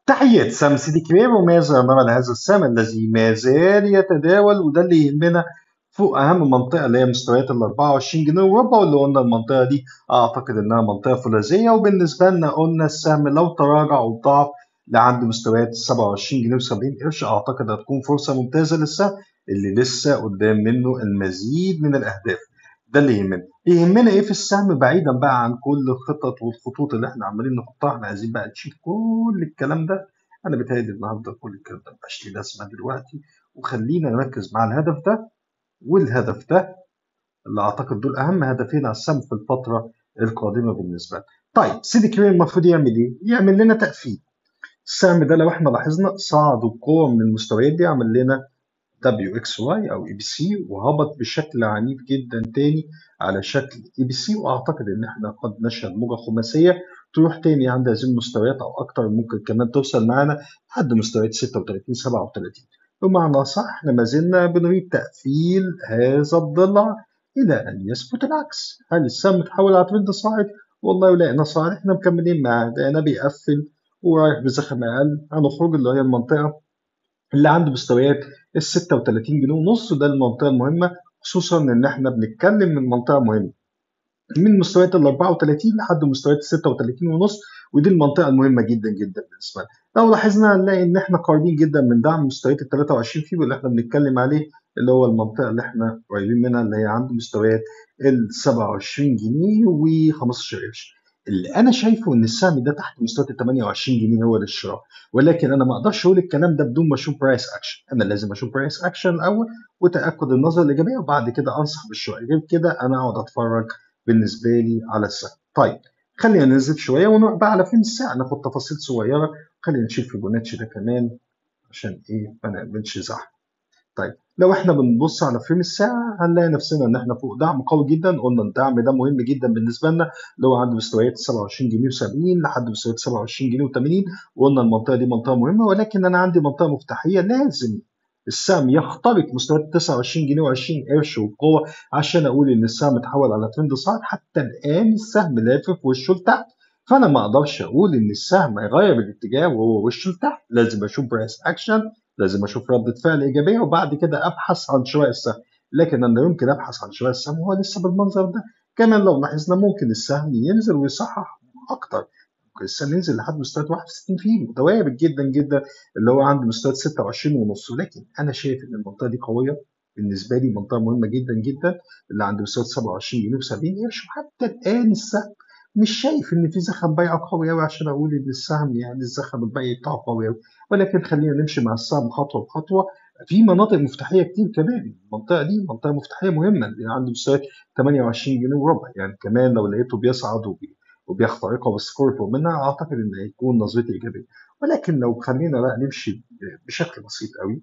تحية سام سيدي كبير وماذا نرى لهذا السهم الذي ما زال يتداول وده اللي يهمنا فوق أهم منطقة اللي هي مستويات ال 24 جنيه وربع واللي قلنا المنطقة دي أعتقد إنها منطقة فولاذية وبالنسبة لنا قلنا السهم لو تراجع وضعف لعند مستويات 27 جنيه و70 قرش أعتقد هتكون فرصة ممتازة للسهم اللي لسه قدام منه المزيد من الأهداف ده اللي يهمنا يهمنا ايه في السهم بعيدا بقى عن كل الخطط والخطوط اللي احنا عمالين نحطها احنا عايزين بقى نشيل كل الكلام ده انا بتهيألي النهارده كل الكلام ده مبقاش ليه لازمه دلوقتي وخلينا نركز مع الهدف ده والهدف ده اللي اعتقد دول اهم هدفين على السهم في الفتره القادمه بالنسبه لنا. طيب سيدي كريم المفروض يعمل ايه؟ يعمل لنا تقفيل. السهم ده لو احنا لاحظنا صعد بقوه من المستويات دي عمل لنا دبليو اكس واي او اي بي سي وهبط بشكل عنيف جدا تاني على شكل اي بي سي واعتقد ان احنا قد نشهد موجه خماسيه تروح تاني عند هذه المستويات او اكتر ممكن كمان توصل معانا لحد مستويات 36 37 بمعنى صح احنا ما زلنا بنريد تقفيل هذا الضلع الى ان يثبت العكس هل السهم تحول على ترند صاعد والله لقينا صاعد احنا مكملين معاه لقينا بيقفل ورايح بزخم اقل هنخرج اللي هي المنطقه اللي عنده مستويات ال 36 جنيه ونص ده المنطقه المهمه خصوصا ان احنا بنتكلم من منطقه مهمه من مستويات ال 34 لحد مستويات ال 36 ونص ودي المنطقه المهمه جدا جدا بالنسبه لنا لو لاحظنا هنلاقي ان احنا قريبين جدا من دعم مستويات ال 23 فيبو اللي احنا بنتكلم عليه اللي هو المنطقه اللي احنا قريبين منها اللي هي عند مستويات ال 27 جنيه و15 قرش اللي انا شايفه ان السهم ده تحت مستوى ال 28 جنيه هو للشراء ولكن انا ما اقدرش اقول الكلام ده بدون ما اشوف برايس اكشن انا لازم اشوف برايس اكشن الاول وتاكد النظره الايجابيه وبعد كده انصح بالشراء غير كده انا اقعد اتفرج بالنسبه لي على السهم طيب خلينا ننزل شويه ونروح بقى على فين الساعه ناخد تفاصيل صغيره خلينا نشوف فيبوناتشي ده كمان عشان ايه ما نعملش زحمه طيب لو احنا بنبص على فريم الساعة هنلاقي نفسنا ان احنا فوق دعم قوي جدا قلنا الدعم ده مهم جدا بالنسبة لنا اللي هو عند مستويات 27 جنيه و70 لحد مستويات 27 جنيه و80 وقلنا المنطقة دي منطقة مهمة ولكن انا عندي منطقة مفتاحية لازم السهم يخترق مستويات 29 جنيه و20 قرش وبقوة عشان اقول ان السهم اتحول على ترند صاعد حتى الان السهم لافف وشه لتحت فانا ما اقدرش اقول ان السهم هيغير الاتجاه وهو وشه لتحت لازم اشوف برايس اكشن لازم اشوف ردة فعل ايجابيه وبعد كده ابحث عن شراء السهم لكن انا يمكن ابحث عن شراء السهم وهو لسه بالمنظر ده كمان لو لاحظنا ممكن السهم ينزل ويصحح اكتر ممكن السهم ينزل لحد مستويات 61 فيه ده وارد جدا جدا اللي هو عند مستويات 26 ونص لكن انا شايف ان المنطقه دي قويه بالنسبه لي منطقه مهمه جدا جدا اللي عند مستويات 27 جنيه و70 قرش وحتى الان السهم مش شايف ان في زخم بيع قوي قوي عشان اقول ان السهم يعني الزخم البيعي بتاعه قوي قوي ولكن خلينا نمشي مع السهم خطوه بخطوه في مناطق مفتاحيه كتير كمان المنطقه دي منطقه مفتاحيه مهمه اللي عنده مستويات 28 جنيه وربع يعني كمان لو لقيته بيصعد وبيخترقها بالسكور فوق منها اعتقد ان هيكون نظرتي ايجابيه ولكن لو خلينا بقى نمشي بشكل بسيط قوي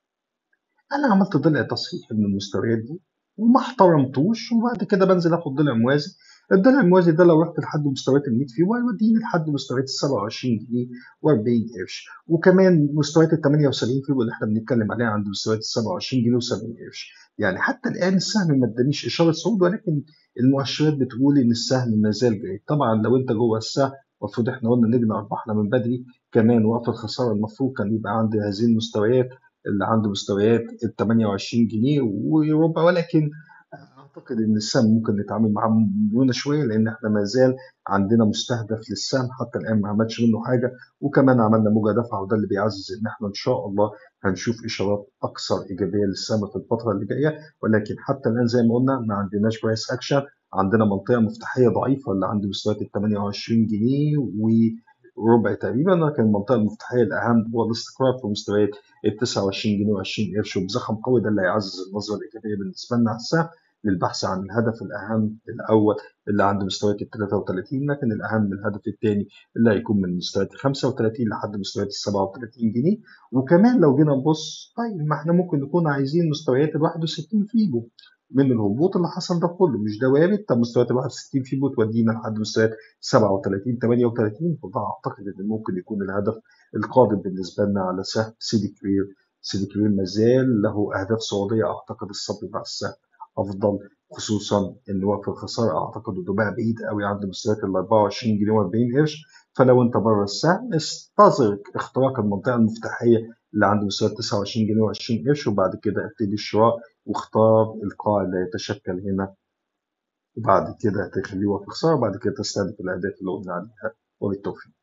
انا عملت ضلع تصحيح من المستويات دي وما احترمتوش وبعد كده بنزل اخد ضلع موازي الضلع الموازي ده لو رحت لحد مستويات ال 100 فيه هيوديني لحد مستويات ال 27 جنيه و40 قرش وكمان مستويات ال 78 فيه اللي احنا بنتكلم عليها عند مستويات ال 27 جنيه و70 قرش يعني حتى الان السهم ما ادانيش اشاره صعود ولكن المؤشرات بتقول ان السهم ما زال جيد طبعا لو انت جوه السهم المفروض احنا قلنا نجمع ارباحنا من بدري كمان وقف الخساره المفروض كان يبقى عند هذه المستويات اللي عنده مستويات ال 28 جنيه وربع ولكن اعتقد ان السهم ممكن نتعامل معاه مرونه شويه لان احنا ما زال عندنا مستهدف للسهم حتى الان ما عملش منه حاجه وكمان عملنا موجه دفعه وده اللي بيعزز ان احنا ان شاء الله هنشوف اشارات اكثر ايجابيه للسهم في الفتره اللي جايه ولكن حتى الان زي ما قلنا ما عندناش برايس اكشن عندنا منطقه مفتاحيه ضعيفه اللي عند مستويات ال 28 جنيه و ربع تقريبا لكن المنطقه المفتاحيه الاهم هو الاستقرار في مستويات ال 29 جنيه و20 قرش وبزخم قوي ده اللي هيعزز النظره الايجابيه بالنسبه لنا على السهم للبحث عن الهدف الاهم الاول اللي عند مستويات ال 33 لكن الاهم الهدف الثاني اللي هيكون من مستويات ال 35 لحد مستويات ال 37 جنيه وكمان لو جينا نبص طيب ما احنا ممكن نكون عايزين مستويات ال 61 فيبو من الهبوط اللي حصل ده كله مش ده وارد طب مستويات ال 61 فيبو تودينا لحد مستويات 37 38 فده اعتقد ان ممكن يكون الهدف القادم بالنسبه لنا على سهم سيدي كبير سيدي كبير ما زال له اهداف صعوديه اعتقد الصبر مع السهم افضل خصوصا ان وقف الخساره اعتقد انه بقى بعيد قوي عند مستويات ال 24 جنيه و40 قرش فلو انت بره السهم استظهر اختراق المنطقه المفتاحيه اللي عند مستوى 29 جنيه و20 قرش وبعد كده ابتدي الشراء واختار القاع اللي هيتشكل هنا وبعد كده هتخليه في خساره وبعد كده تستهدف الاهداف اللي قلنا عليها وبالتوفيق